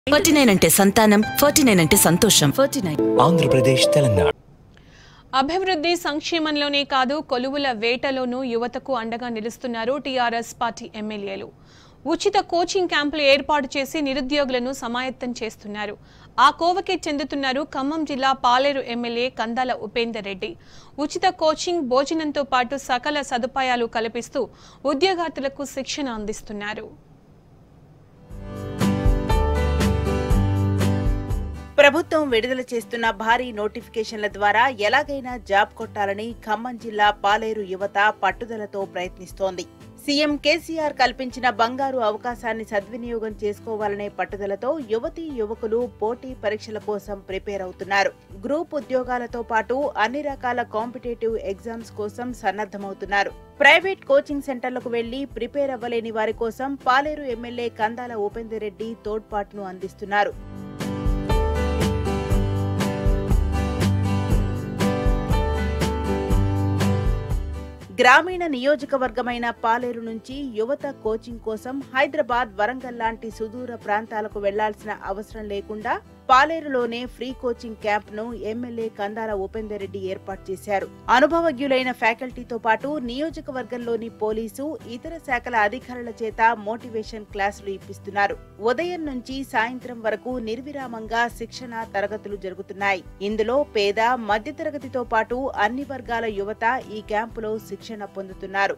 forty nine అంటే సంతానం forty nine అంటే సంతోషం ఫార్టీ నైన్ ఆంధ్రప్రదేశ్ తెలంగాణ అభివృద్ధి సంక్షేమంలోనే కాదు కొలువుల వేటలోనూ యువతకు అండగా నిలుస్తున్నారు టీఆర్ఎస్ పార్టీ ఎమ్మెల్యేలు ఉచిత కోచింగ్ క్యాంపులు ఏర్పాటు చేసి నిరుద్యోగులను సమాయత్తం చేస్తున్నారు ఆ కోవకే చెందుతున్నారు ఖమ్మం జిల్లా పాలేరు ఎమ్మెల్యే కందాల ఉపేందర్ రెడ్డి ఉచిత కోచింగ్ భోజనంతో పాటు సకల సదుపాయాలు కల్పిస్తూ ఉద్యోగార్థులకు శిక్షణ అందిస్తున్నారు ప్రభుత్వం విడుదల చేస్తున్న భారీ నోటిఫికేషన్ల ద్వారా ఎలాగైనా జాబ్ కొట్టాలని ఖమ్మం జిల్లా పాలేరు యువత పట్టుదలతో ప్రయత్నిస్తోంది సీఎం కేసీఆర్ కల్పించిన బంగారు అవకాశాన్ని సద్వినియోగం చేసుకోవాలనే పట్టుదలతో యువతీ యువకులు పోటీ పరీక్షల కోసం ప్రిపేర్ అవుతున్నారు గ్రూప్ ఉద్యోగాలతో పాటు అన్ని రకాల కాంపిటేటివ్ ఎగ్జామ్స్ కోసం సన్నద్ధమవుతున్నారు ప్రైవేట్ కోచింగ్ సెంటర్లకు వెళ్లి ప్రిపేర్ అవ్వలేని వారి కోసం పాలేరు ఎమ్మెల్యే కందాల ఉపేందర్ రెడ్డి తోడ్పాటును అందిస్తున్నారు గ్రామీణ నియోజకవర్గమైన పాలేరు నుంచి యువత కోచింగ్ కోసం హైదరాబాద్ వరంగల్ లాంటి సుదూర ప్రాంతాలకు వెళ్లాల్సిన అవసరం లేకుండా పాలేరులోనే ఫ్రీ కోచింగ్ క్యాంప్ ను ఎమ్మెల్యే కందాల ఉపేందర్ రెడ్డి ఏర్పాటు చేశారు అనుభవజ్ఞులైన ఫ్యాకల్టీతో పాటు నియోజకవర్గంలోని పోలీసు ఇతర శాఖల అధికారుల చేత మోటివేషన్ క్లాసులు ఇప్పిస్తున్నారు ఉదయం నుంచి సాయంత్రం వరకు నిర్విరామంగా శిక్షణ తరగతులు జరుగుతున్నాయి ఇందులో పేద మధ్యతరగతితో పాటు అన్ని వర్గాల యువత ఈ క్యాంపులో శిక్షణ పొందుతున్నారు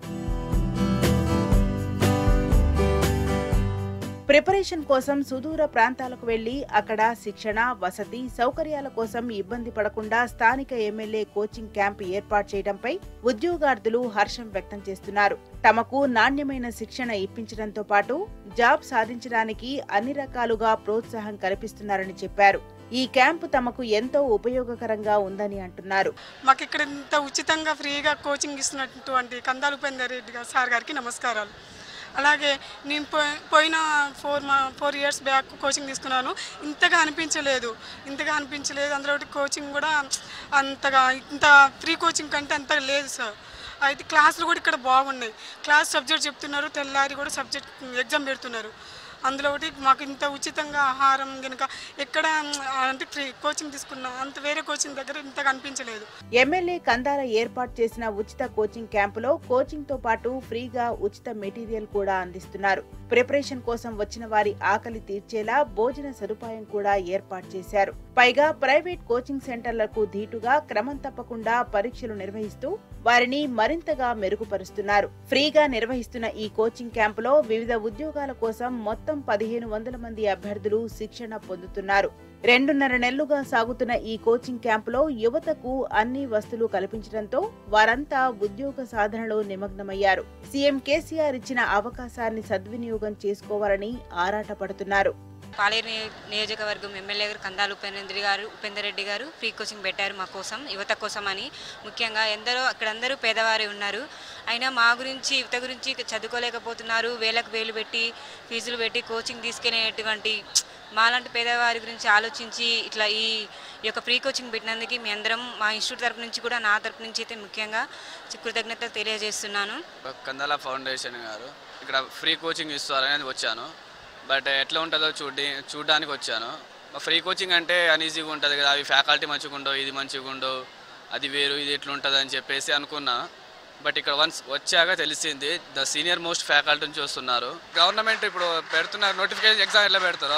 ప్రిపరేషన్ కోసం సుదూర ప్రాంతాలకు వెళ్లి అక్కడ శిక్షణ వసతి సౌకర్యాల కోసం ఇబ్బంది పడకుండా స్థానిక ఎమ్మెల్యే కోచింగ్ క్యాంప్ ఏర్పాటు చేయడంపై ఉద్యోగార్థులు హర్షం వ్యక్తం చేస్తున్నారు తమకు నాణ్యమైన శిక్షణ ఇప్పించడంతో పాటు జాబ్ సాధించడానికి అన్ని రకాలుగా ప్రోత్సాహం కల్పిస్తున్నారని చెప్పారు ఈ క్యాంపు తమకు ఎంతో ఉపయోగకరంగా ఉందని అంటున్నారు మాకు ఇక్కడ ఇంత ఉచితంగా ఫ్రీగా కోచింగ్ ఇస్తున్నటువంటి కందాలు ఉపేందర్ రెడ్డి గారు సార్ గారికి నమస్కారాలు అలాగే నేను పో- పోయిన ఫోర్ మా ఫోర్ ఇయర్స్ బ్యాక్ కోచింగ్ తీసుకున్నాను ఇంతగా అనిపించలేదు ఇంతగా అనిపించలేదు అందులో ఒకటి కోచింగ్ కూడా అంతగా ఇంత ఫ్రీ కోచింగ్ కంటే అంతగా లేదు సార్ అయితే క్లాసులు కూడా ఇక్కడ బాగున్నాయి క్లాస్ సబ్జెక్ట్ చెప్తున్నారు తెల్లారి కూడా సబ్జెక్ట్ ఎగ్జామ్ పెడుతున్నారు అందులో ఒకటి మాకు ఇంత ఉచితంగా ఆహారం కనుక ఎక్కడ అంటే ఫ్రీ కోచింగ్ తీసుకున్నా అంత వేరే కోచింగ్ దగ్గర ఇంతగా అనిపించలేదు ఎమ్మెల్యే కందాల ఏర్పాటు చేసిన ఉచిత కోచింగ్ క్యాంపులో కోచింగ్ తో పాటు ఫ్రీగా ఉచిత మెటీరియల్ కూడా అందిస్తున్నారు ప్రిపరేషన్ కోసం వచ్చిన వారి ఆకలి తీర్చేలా భోజన సదుపాయం కూడా ఏర్పాటు చేశారు పైగా ప్రైవేట్ కోచింగ్ సెంటర్లకు ధీటుగా క్రమం తప్పకుండా పరీక్షలు నిర్వహిస్తూ వారిని మరింతగా మెరుగుపరుస్తున్నారు ఫ్రీగా నిర్వహిస్తున్న ఈ కోచింగ్ క్యాంపులో వివిధ ఉద్యోగాల కోసం మొత్తం పదిహేను వందల మంది అభ్యర్థులు శిక్షణ పొందుతున్నారు రెండున్నర నెలలుగా సాగుతున్న ఈ కోచింగ్ క్యాంపులో యువతకు అన్ని వస్తువులు కల్పించడంతో వారంతా ఉద్యోగ సాధనలో నిమగ్నమయ్యారు సీఎం కేసీఆర్ ఇచ్చిన అవకాశాన్ని సద్వినియోగం చేసుకోవాలని ఆరాటపడుతున్నారు పాలేరు నియో- నియోజకవర్గం ఎమ్మెల్యే గారు కందాల ఉపేంద్ర గారు ఉపేందర్ రెడ్డి గారు ఫ్రీ కోచింగ్ పెట్టారు మా కోసం యువత కోసం అని ముఖ్యంగా ఎందరో అక్కడందరూ పేదవారే ఉన్నారు అయినా మా గురించి యువత గురించి చదువుకోలేకపోతున్నారు వేలకు వేలు పెట్టి ఫీజులు పెట్టి కోచింగ్ తీసుకెళ్ళేటువంటి మాలాంటి పేదవారి గురించి ఆలోచించి ఇట్లా ఈ ఈ యొక్క ఫ్రీ కోచింగ్ పెట్టినందుకు మీ అందరం మా ఇన్స్టిట్యూట్ తరపు నుంచి కూడా నా తరపు నుంచి అయితే ముఖ్యంగా కృతజ్ఞతలు తెలియజేస్తున్నాను కందల ఫౌండేషన్ గారు ఇక్కడ ఫ్రీ కోచింగ్ ఇస్తారనేది వచ్చాను బట్ ఎట్లా ఉంటుందో చూడ్డి చూడడానికి వచ్చాను ఫ్రీ కోచింగ్ అంటే అన్ఈజీగా ఉంటుంది కదా అవి ఫ్యాకల్టీ మంచిగా ఉండవు ఇది మంచిగా ఉండవు అది వేరు ఇది ఎట్లా ఉంటుంది అని చెప్పేసి అనుకున్నా బట్ ఇక్కడ వన్స్ వచ్చాక తెలిసింది ద సీనియర్ మోస్ట్ ఫ్యాకల్టీ నుంచి వస్తున్నారు గవర్నమెంట్ ఇప్పుడు పెడుతున్నారు నోటిఫికేషన్ ఎగ్జామ్ ఎట్లా పెడతారో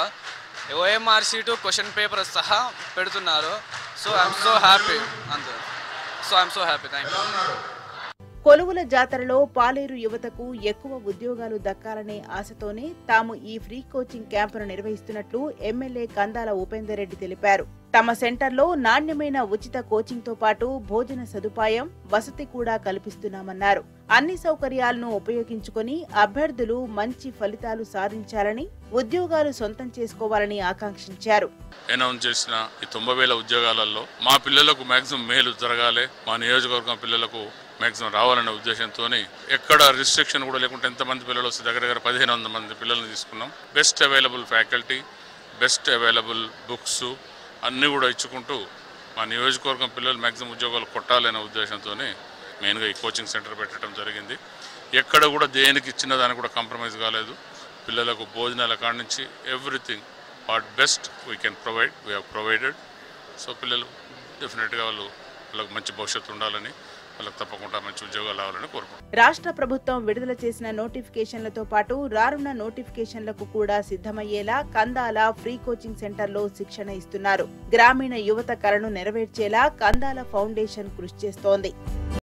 ఓఎంఆర్ షీటు క్వశ్చన్ పేపర్ సహా పెడుతున్నారు సో ఐఎమ్ సో హ్యాపీ అంతే so I'm so happy thank you కొలువుల జాతరలో పాలేరు యువతకు ఎక్కువ ఉద్యోగాలు దక్కాలనే ఆశతోనే తాము ఈ ఫ్రీ కోచింగ్ క్యాంపును నిర్వహిస్తున్నట్లు ఎమ్మెల్యే కందాల ఉపేందర్ రెడ్డి తెలిపారు తమ సెంటర్లో నాణ్యమైన ఉచిత కోచింగ్ తో పాటు భోజన సదుపాయం వసతి కూడా కల్పిస్తున్నామన్నారు అన్ని సౌకర్యాలను ఉపయోగించుకొని అభ్యర్థులు మంచి ఫలితాలు సాధించాలని ఉద్యోగాలు సొంతం చేసుకోవాలని ఆకాంక్షించారు అనౌన్స్ చేసిన ఈ తొంభై వేల ఉద్యోగాలలో మా పిల్లలకు మ్యాక్సిమం మేలు జరగాలి మా నియోజకవర్గం పిల్లలకు మ్యాక్సిమం రావాలనే ఉద్దేశంతో ఎక్కడ రిస్ట్రిక్షన్ కూడా లేకుండా ఎంతమంది పిల్లలు వస్తే దగ్గర దగ్గర పదిహేను వందల మంది పిల్లల్ని తీసుకున్నాం best available faculty best available books అన్నీ కూడా ఇచ్చుకుంటూ మా నియోజకవర్గం పిల్లలు మ్యాక్సిమం ఉద్యోగాలు కొట్టాలనే ఉద్దేశంతో మెయిన్గా ఈ కోచింగ్ సెంటర్ పెట్టడం జరిగింది ఎక్కడ కూడా దేనికి ఇచ్చిన దానికి కూడా కాంప్రమైజ్ కాలేదు పిల్లలకు భోజనాల కాడ నుంచి everything what best we can provide we have provided so పిల్లలు డెఫినెట్గా వాళ్ళు వాళ్ళకి మంచి భవిష్యత్తు ఉండాలని వాళ్ళకి తప్పకుండా మంచి ఉద్యోగాలు రావాలని కోరుకుంటున్నాను రాష్ట్ర ప్రభుత్వం విడుదల చేసిన నోటిఫికేషన్లతో పాటు రానున్న నోటిఫికేషన్లకు కూడా సిద్ధమయ్యేలా కందాల ఫ్రీ కోచింగ్ సెంటర్లో శిక్షణ ఇస్తున్నారు గ్రామీణ యువత కలను నెరవేర్చేలా కందాల ఫౌండేషన్ కృషి చేస్తోంది